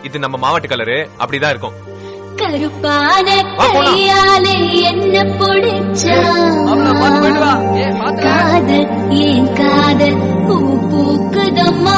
இது நம்ம மாவட்ட கலரு அப்படிதான் இருக்கும் கருப்பான வா, போலாம். கையாலே என்ன பிடிச்சா மாப்பிள்ள பார்த்து போயிட்டு வா ஏ பாத்து காதல் ஏன் காதல் பூ பூக்குதம்மா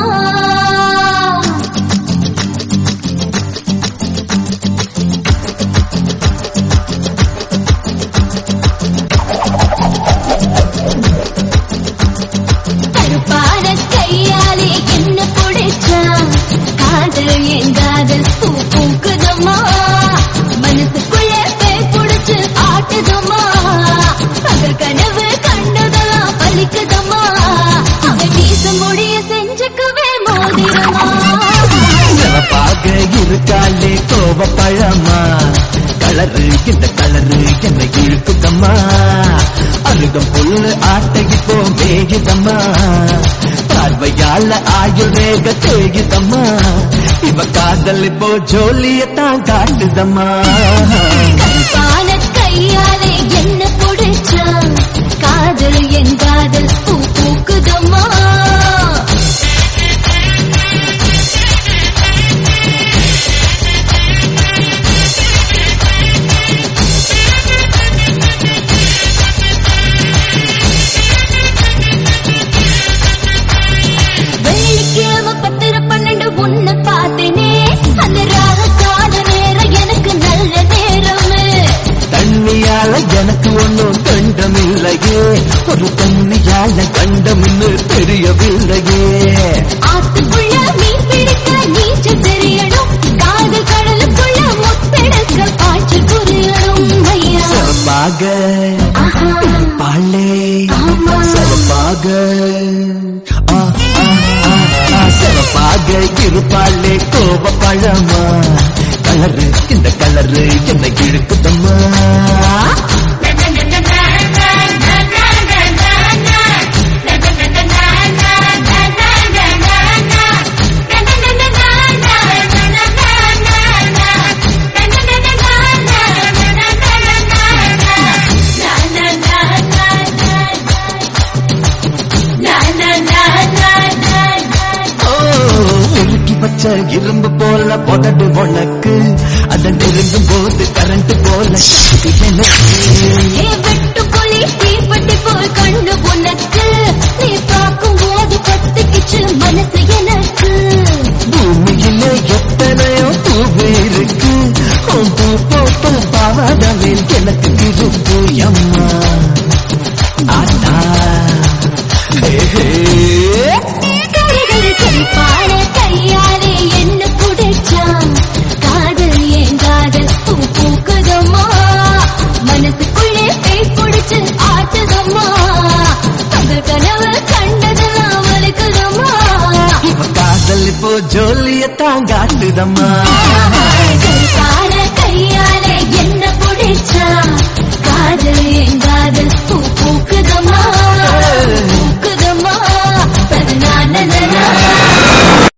கருப்பான கையாலே என்ன பிடிச்சா காதல் ஏன் காதல் பூ பூக்குதம்மா மனசுக்குள்ள பேய் பிடிச்சு ஆட்டுதம்மா பகல் கனவு கண்டதெல்லாம் பலிக்குதம்மா அவன் வீச முடிய செஞ்சுக்கவே மோதிரமா சிவப்பாக இருக்காளே கோவ பழமா கலரு இந்த கலரு என்னை இழுக்குதம்மா அழுகம் புல்லு ஆட்டைக்கு போ மேகிதம்மா பார்வையால ஆயுள் ரேக தேகிதம்மா இவ காதல் இப்போ ஜோலியத்தான் காட்டுதம்மா கருப்பான கையாலே என்ன பிடிச்சா காதல் என் காதல் பூ பூக்குதம்மா வெள்ளிக்கிழமை பத்திர பன்னெண்டு உன்னை பார்த்தேனே அந்த ராக கால நேரம் எனக்கு நல்ல நேரமே தண்ணியால எனக்கு ஒன்னும் கண்டமில்லையே ஒரு தண்ணியால கண்டமின்னு தெரியவில்லையே ஆத்துக்குள்ள மீன் பிடிக்க நீச்சல் தெரியணும் காதல் கடலுக்குள்ள முத்தெடுக்க பாய்ச்சல் புரியணும் ஐயா சிறப்பாக ஆஹா, பாலே ஆமா. சிறப்பாக ஆ, ஆ, ஆ, ஆ, சிறப்பாக இருப்பாளே கோப பழமா கலரு இந்த கலரு என்னை இழுக்குதம்மா ஓ, உருக்கி பச்ச இரும்பு போல புதடு உனக்கு அதன் நெருங்கும் போது கரண்ட் போல shock எனக்கு ஏ வெட்டுப்புலி தீப்பெட்டி போல் கண்ணு உனக்கு நீ பார்க்கும் போது பத்துக்கிச்சு மனசு எனக்கு பூமியில எத்தனையோ பூவு இருக்கு உன் பூ போட்ட பாவாடலில் எனக்கு இருப்பு அம்மா ஆத்தா ஹே, ஹே. கரு கரு கருப்பான கையாலே என்ன புடைச்சான் காதல் ஏன் காதல் பூ பூக்குதம்மா மனசுக்குள்ளே பேய் பிடிச்சு ஆட்டுதம்மா பகல் கனவு கண்டதெல்லாம் வலிக்குதம்மா இவ காதல் இப்போ ஜோலியத்தான் காட்டுதம்மா